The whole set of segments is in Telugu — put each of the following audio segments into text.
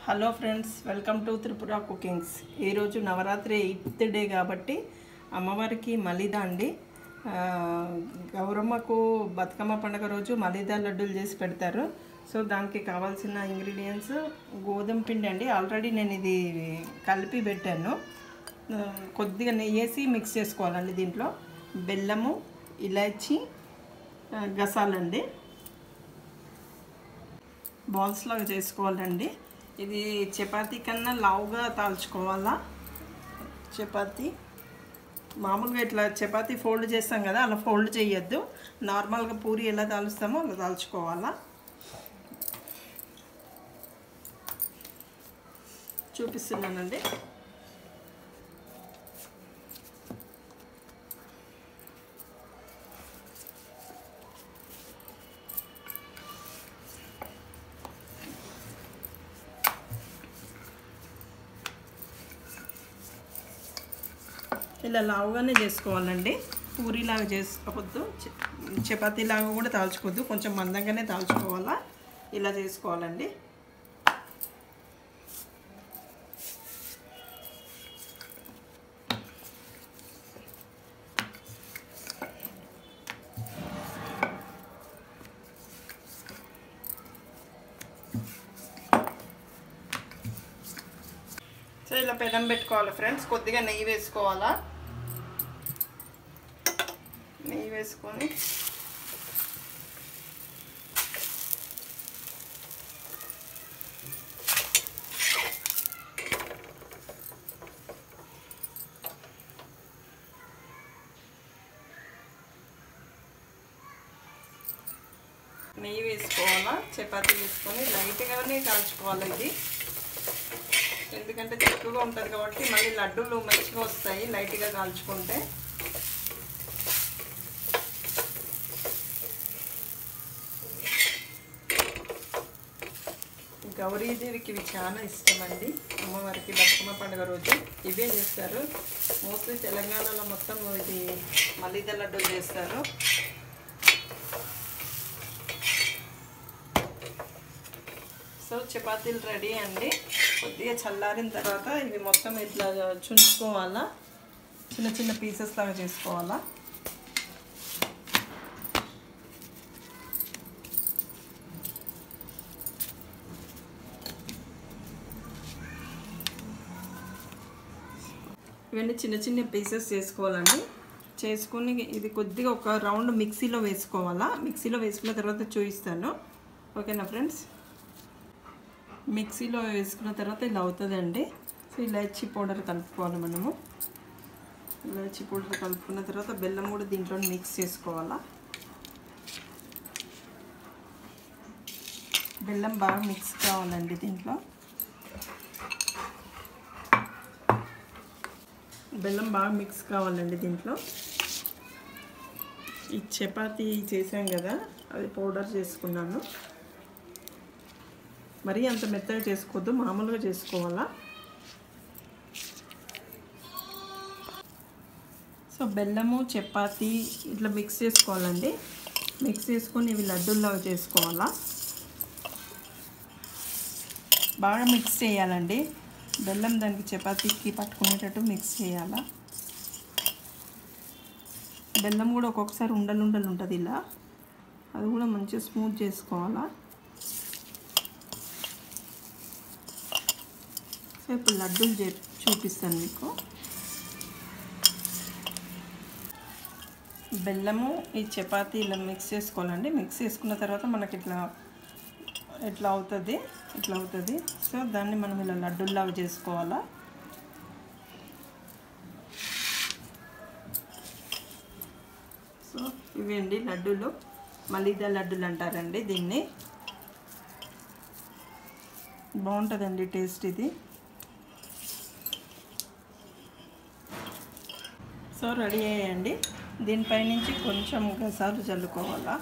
hello friends welcome to Tripura cookings ఈరోజు నవరాత్రి ఎయిత్ డే కాబట్టి అమ్మవారికి మలిదా అండి ఆ, గౌరమ్మకు బతుకమ్మ పండుగ రోజు మలిదా లడ్డూలు చేసి పెడతారు సో దానికి కావాల్సిన ఇంగ్రీడియంట్స్ గోధుమ పిండి అండి ఆల్రెడీ నేను ఇది కలిపి పెట్టాను ఆ, కొద్దిగా నెయ్యి వేసి మిక్స్ చేసుకోవాలండి దీంట్లో బెల్లము ఇలాచి ఆ, గసాలండి బాల్స్ లాగా చేసుకోవాలండి ఇది చపాతీ కన్నా లావుగా తాల్చుకోవాలా చపాతీ మామూలుగా ఇట్లా చపాతీ ఫోల్డ్ చేస్తాం కదా అలా ఫోల్డ్ చేయొద్దు నార్మల్గా పూరి ఎలా తాలుస్తామో అలా తాల్చుకోవాలా చూపిస్తున్నానండి ఇలా లావుగానే చేసుకోవాలండి పూరీలాగా చేసుకోవద్దు చ- చపాతీలాగా కూడా తాల్చుకోవద్దు కొంచెం మందంగానే తాల్చుకోవాలా ఇలా చేసుకోవాలండి సో ఇలా పెనం పెట్టుకోవాలి ఫ్రెండ్స్ కొద్దిగా నెయ్యి వేసుకోవాలా నెయ్యి వేసుకొని నెయ్యి వేసుకోవాలా చపాతీ వేసుకొని లైట్గానే కాల్చుకోవాలి ఇది ఎందుకంటే చిక్కుగా ఉంటుంది కాబట్టి మళ్ళీ లడ్డూలు మంచిగా వస్తాయి లైట్గా కాల్చుకుంటే గౌరీదేవికి ఇవి చాలా ఇష్టం అండి అమ్మవారికి బతుకమ్మ పండుగ రోజు ఇవే చేస్తారు మోస్ట్లీ తెలంగాణలో మొత్తం ఇది మలిద లడ్డూలు చేస్తారు సో చపాతీలు రెడీ అండి కొద్దిగా చల్లారిన తర్వాత ఇవి మొత్తం ఇట్లా చుంచుకోవాలా చిన్న చిన్న పీసెస్ లాగా చేసుకోవాలా ఇవన్నీ చిన్న చిన్న పీసెస్ చేసుకోవాలండి చేసుకొని ఇది కొద్దిగా ఒక రౌండ్ మిక్సీలో వేసుకోవాలా మిక్సీలో వేసుకున్న తర్వాత చూపిస్తాను ఓకేనా ఫ్రెండ్స్ మిక్సీలో వేసుకున్న తర్వాత ఇలా అవుతుందండి సో ఇలాచి పౌడర్ కలుపుకోవాలి మనము ఇలాచి పౌడర్ కలుపుకున్న తర్వాత బెల్లం కూడా దీంట్లో మిక్స్ చేసుకోవాలా బెల్లం బాగా మిక్స్ కావాలండి దీంట్లో బెల్లం బాగా మిక్స్ కావాలండి దీంట్లో ఈ చపాతీ చేసాం కదా అది పౌడర్ చేసుకున్నాను మరీ అంత మెత్తగా చేసుకోవద్దు మామూలుగా చేసుకోవాలా సో బెల్లము చపాతి ఇట్లా మిక్స్ చేసుకోవాలండి మిక్స్ చేసుకొని ఇవి లడ్డూల్లాగా చేసుకోవాలా బాగా మిక్స్ చేయాలండి బెల్లం దానికి చపాతీకి పట్టుకునేటట్టు మిక్స్ చేయాలా బెల్లం కూడా ఒక్కొక్కసారి ఉండలు ఉండలు ఉంటుంది ఇలా అది కూడా మంచిగా స్మూత్ చేసుకోవాలా సో ఇప్పుడు లడ్డూలు చే చూపిస్తాను మీకు బెల్లము ఈ చపాతీ ఇలా మిక్స్ చేసుకోవాలండి మిక్స్ చేసుకున్న తర్వాత మనకి ఇట్లా ఇట్లా అవుతుంది ఇట్లా అవుతుంది సో దాన్ని మనం ఇలా లడ్డూల్లాగా చేసుకోవాలా సో ఇవి అండి లడ్డూలు మలిదా లడ్డూలు అంటారండి దీన్ని బాగుంటుందండి టేస్ట్ ఇది సో రెడీ అయ్యాయండి దీనిపై నుంచి కొంచెం గసాలు చల్లుకోవాలా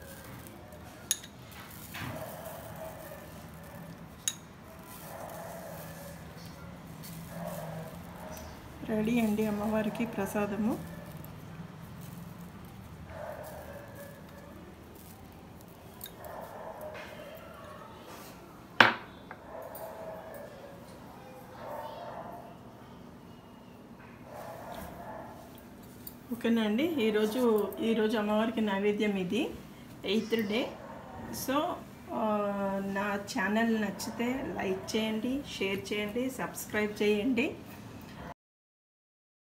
రెడీ అండి అమ్మవారికి ప్రసాదము ఓకేనా అండి ఈరోజు ఈరోజు అమ్మవారికి నైవేద్యం ఇది ఎయిత్ డే సో ఆ, నా ఛానల్ నచ్చితే లైక్ చేయండి షేర్ చేయండి సబ్స్క్రైబ్ చేయండి